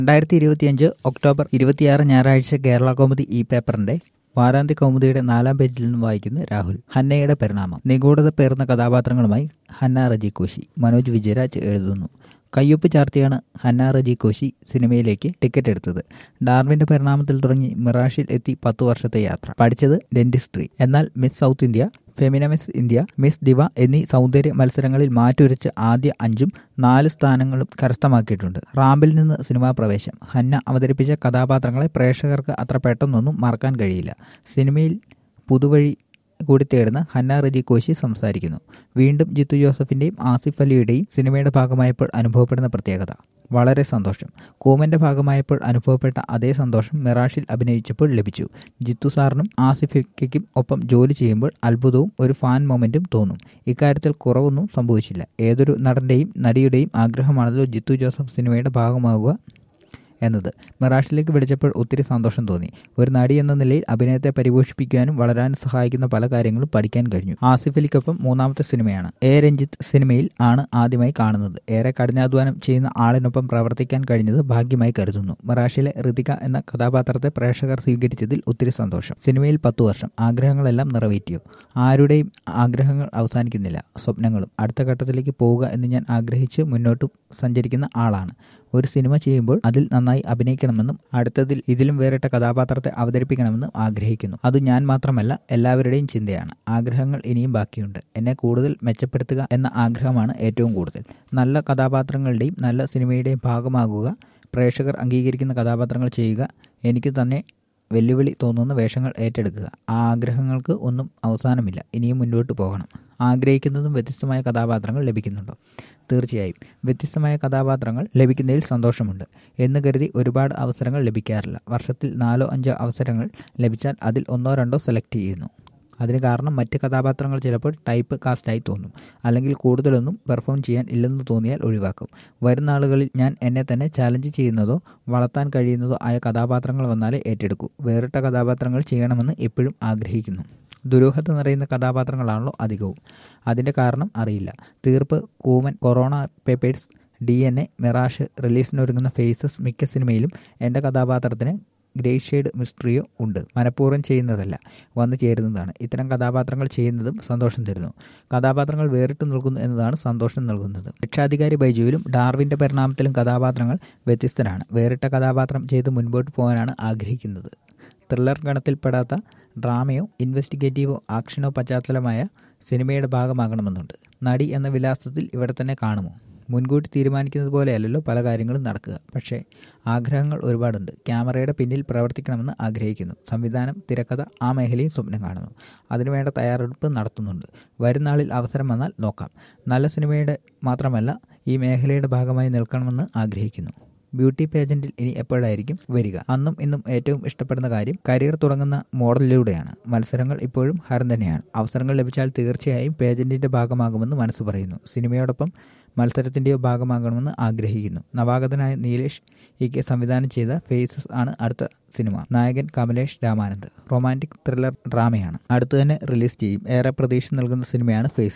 രണ്ടായിരത്തി ഇരുപത്തിയഞ്ച് ഒക്ടോബർ ഇരുപത്തിയാറ് ഞായറാഴ്ച കേരള കൗമുദി ഇ പേപ്പറിന്റെ വാരാന്ത്യ കൗമുദിയുടെ നാലാം പേജിൽ നിന്നും വായിക്കുന്ന രാഹുൽ ഹന്നയുടെ പരിണാമം നിഗൂഢത പേർന്ന കഥാപാത്രങ്ങളുമായി ഹന്ന റജി കോശി മനോജ് വിജയരാജ് എഴുതുന്നു കയ്യൊപ്പ് ചാർത്തിയാണ് ഹന്ന റജി കോശി സിനിമയിലേക്ക് ടിക്കറ്റ് എടുത്തത് ഡാർവിന്റെ പരിണാമത്തിൽ തുടങ്ങി മിറാഷിൽ എത്തി പത്തു വർഷത്തെ യാത്ര പഠിച്ചത് ഡെന്റിസ്ട്രി എന്നാൽ miss south India Femina miss India miss diva എന്നീ സൗന്ദര്യ മത്സരങ്ങളിൽ മാറ്റുരച്ച് ആദ്യ അഞ്ചും നാല് സ്ഥാനങ്ങളും കരസ്ഥമാക്കിയിട്ടുണ്ട് റാമ്പിൽ നിന്ന് സിനിമാ പ്രവേശം ഹന്ന അവതരിപ്പിച്ച കഥാപാത്രങ്ങളെ പ്രേക്ഷകർക്ക് അത്ര പെട്ടെന്നൊന്നും മറക്കാൻ കഴിയില്ല സിനിമയിൽ പുതുവഴി കൂടി തേടുന്ന ഹന്ന റജി കോശി സംസാരിക്കുന്നു വീണ്ടും ജിത്തു ജോസഫിന്റെയും ആസിഫ് അലിയുടെയും സിനിമയുടെ ഭാഗമായപ്പോൾ അനുഭവപ്പെടുന്ന പ്രത്യേകത വളരെ സന്തോഷം കൂമന്റെ ഭാഗമായപ്പോൾ അനുഭവപ്പെട്ട അതേ സന്തോഷം മിറാഷിൽ അഭിനയിച്ചപ്പോൾ ലഭിച്ചു ജിത്തു സാറിനും ആസിഫയ്ക്കും ഒപ്പം ജോലി ചെയ്യുമ്പോൾ അത്ഭുതവും ഒരു ഫാൻ മൊമെന്റും തോന്നും ഇക്കാര്യത്തിൽ കുറവൊന്നും സംഭവിച്ചില്ല ഏതൊരു നടന്റെയും നടിയുടെയും ആഗ്രഹമാണല്ലോ ജിത്തു ജോസഫ് സിനിമയുടെ ഭാഗമാകുക എന്നത് മിറാഷിലേക്ക് വിളിച്ചപ്പോൾ ഒത്തിരി സന്തോഷം തോന്നി ഒരു നടി എന്ന നിലയിൽ അഭിനയത്തെ പരിപോഷിപ്പിക്കാനും വളരാനും സഹായിക്കുന്ന പല കാര്യങ്ങളും പഠിക്കാൻ കഴിഞ്ഞു ആസിഫ് അലിക്കൊപ്പം മൂന്നാമത്തെ സിനിമയാണ് എ രഞ്ജിത്ത് സിനിമയിൽ ആണ് ആദ്യമായി കാണുന്നത് ഏറെ കഠിനാധ്വാനം ചെയ്യുന്ന ആളിനൊപ്പം പ്രവർത്തിക്കാൻ കഴിഞ്ഞത് ഭാഗ്യമായി കരുതുന്നു മിറാഷിലെ ഋതിക എന്ന കഥാപാത്രത്തെ പ്രേക്ഷകർ സ്വീകരിച്ചതിൽ ഒത്തിരി സന്തോഷം സിനിമയിൽ പത്തു വർഷം ആഗ്രഹങ്ങളെല്ലാം നിറവേറ്റിയോ ആരുടെയും ആഗ്രഹങ്ങൾ അവസാനിക്കുന്നില്ല സ്വപ്നങ്ങളും അടുത്ത ഘട്ടത്തിലേക്ക് പോവുക എന്ന് ഞാൻ ആഗ്രഹിച്ച് മുന്നോട്ട് സഞ്ചരിക്കുന്ന ആളാണ് ഒരു സിനിമ ചെയ്യുമ്പോൾ അതിൽ നന്നായി അഭിനയിക്കണമെന്നും അടുത്തതിൽ ഇതിലും വേറിട്ട കഥാപാത്രത്തെ അവതരിപ്പിക്കണമെന്നും ആഗ്രഹിക്കുന്നു അത് ഞാൻ മാത്രമല്ല എല്ലാവരുടെയും ചിന്തയാണ് ആഗ്രഹങ്ങൾ ഇനിയും ബാക്കിയുണ്ട് എന്നെ കൂടുതൽ മെച്ചപ്പെടുത്തുക എന്ന ആഗ്രഹമാണ് ഏറ്റവും കൂടുതൽ നല്ല കഥാപാത്രങ്ങളുടെയും നല്ല സിനിമയുടെയും ഭാഗമാകുക പ്രേക്ഷകർ അംഗീകരിക്കുന്ന കഥാപാത്രങ്ങൾ ചെയ്യുക എനിക്ക് തന്നെ വെല്ലുവിളി തോന്നുന്ന വേഷങ്ങൾ ഏറ്റെടുക്കുക ആ ആഗ്രഹങ്ങൾക്ക് ഒന്നും അവസാനമില്ല ഇനിയും മുന്നോട്ട് പോകണം ആഗ്രഹിക്കുന്നതും വ്യത്യസ്തമായ കഥാപാത്രങ്ങൾ ലഭിക്കുന്നുണ്ടോ തീർച്ചയായും വ്യത്യസ്തമായ കഥാപാത്രങ്ങൾ ലഭിക്കുന്നതിൽ സന്തോഷമുണ്ട് എന്ന് കരുതി ഒരുപാട് അവസരങ്ങൾ ലഭിക്കാറില്ല വർഷത്തിൽ നാലോ അഞ്ചോ അവസരങ്ങൾ ലഭിച്ചാൽ അതിൽ ഒന്നോ രണ്ടോ സെലക്ട് ചെയ്യുന്നു അതിന് കാരണം മറ്റ് കഥാപാത്രങ്ങൾ ചിലപ്പോൾ ടൈപ്പ് കാസ്റ്റായി തോന്നും അല്ലെങ്കിൽ കൂടുതലൊന്നും പെർഫോം ചെയ്യാൻ ഇല്ലെന്ന് തോന്നിയാൽ ഒഴിവാക്കും വരുന്ന ആളുകളിൽ ഞാൻ എന്നെ തന്നെ ചാലഞ്ച് ചെയ്യുന്നതോ വളർത്താൻ കഴിയുന്നതോ ആയ കഥാപാത്രങ്ങൾ വന്നാലേ ഏറ്റെടുക്കൂ വേറിട്ട കഥാപാത്രങ്ങൾ ചെയ്യണമെന്ന് എപ്പോഴും ആഗ്രഹിക്കുന്നു ദുരൂഹത നിറയുന്ന കഥാപാത്രങ്ങളാണല്ലോ അധികവും അതിൻ്റെ കാരണം അറിയില്ല Theerppu Kooman corona papers D N A mirage റിലീസിനൊരുങ്ങുന്ന ഫേസസ് മിക്ക സിനിമയിലും എൻ്റെ കഥാപാത്രത്തിന് ഗ്രേ ഷെയ്ഡ് മിസ്റ്ററിയോ ഉണ്ട് മനഃപൂർവ്വം ചെയ്യുന്നതല്ല വന്നു ചേരുന്നതാണ് ഇത്തരം കഥാപാത്രങ്ങൾ ചെയ്യുന്നതും സന്തോഷം തരുന്നു കഥാപാത്രങ്ങൾ വേറിട്ട് നിൽക്കുന്നു എന്നതാണ് സന്തോഷം നൽകുന്നത് രക്ഷാധികാരി ബൈജുവിലും ഡാർവിൻ്റെ പരിണാമത്തിലും കഥാപാത്രങ്ങൾ വ്യത്യസ്തരാണ് വേറിട്ട കഥാപാത്രം ചെയ്ത് മുൻപോട്ട് പോകാനാണ് ആഗ്രഹിക്കുന്നത് ത്രില്ലർ ഗണത്തിൽപ്പെടാത്ത ഡ്രാമയോ ഇൻവെസ്റ്റിഗേറ്റീവോ ആക്ഷനോ പശ്ചാത്തലമായ സിനിമയുടെ ഭാഗമാകണമെന്നുണ്ട് നടി എന്ന വിലാസത്തിൽ ഇവിടെ തന്നെ കാണുമോ മുൻകൂട്ടി തീരുമാനിക്കുന്നത് പോലെയല്ലല്ലോ പല കാര്യങ്ങളും നടക്കുക പക്ഷേ ആഗ്രഹങ്ങൾ ഒരുപാടുണ്ട് ക്യാമറയുടെ പിന്നിൽ പ്രവർത്തിക്കണമെന്ന് ആഗ്രഹിക്കുന്നു സംവിധാനം തിരക്കഥ ആ മേഖലയും സ്വപ്നം കാണുന്നു അതിനുവേണ്ട തയ്യാറെടുപ്പ് നടത്തുന്നുണ്ട് വരുന്നാളിൽ അവസരം വന്നാൽ നോക്കാം നല്ല സിനിമയുടെ മാത്രമല്ല ഈ മേഖലയുടെ ഭാഗമായി നിൽക്കണമെന്ന് ആഗ്രഹിക്കുന്നു ബ്യൂട്ടി പേജന്റിൽ ഇനി എപ്പോഴായിരിക്കും വരിക അന്നും ഇന്നും ഏറ്റവും ഇഷ്ടപ്പെടുന്ന കാര്യം കരിയർ തുടങ്ങുന്ന മോഡലിലൂടെയാണ് മത്സരങ്ങൾ ഇപ്പോഴും ഹരം തന്നെയാണ് അവസരങ്ങൾ ലഭിച്ചാൽ തീർച്ചയായും പേജന്റിന്റെ ഭാഗമാകുമെന്ന് മനസ്സ് പറയുന്നു സിനിമയോടൊപ്പം മത്സരത്തിൻ്റെയോ ഭാഗമാകണമെന്ന് ആഗ്രഹിക്കുന്നു നവാഗതനായ നീലേഷ് ഇ കെ സംവിധാനം ചെയ്ത ഫേസസ് ആണ് അടുത്ത സിനിമ നായകൻ കമലേഷ് രാമാനന്ദ് റൊമാൻറ്റിക് ത്രില്ലർ ഡ്രാമയാണ് അടുത്തു തന്നെ റിലീസ് ചെയ്യും ഏറെ പ്രതീക്ഷ നൽകുന്ന സിനിമയാണ് ഫേസ്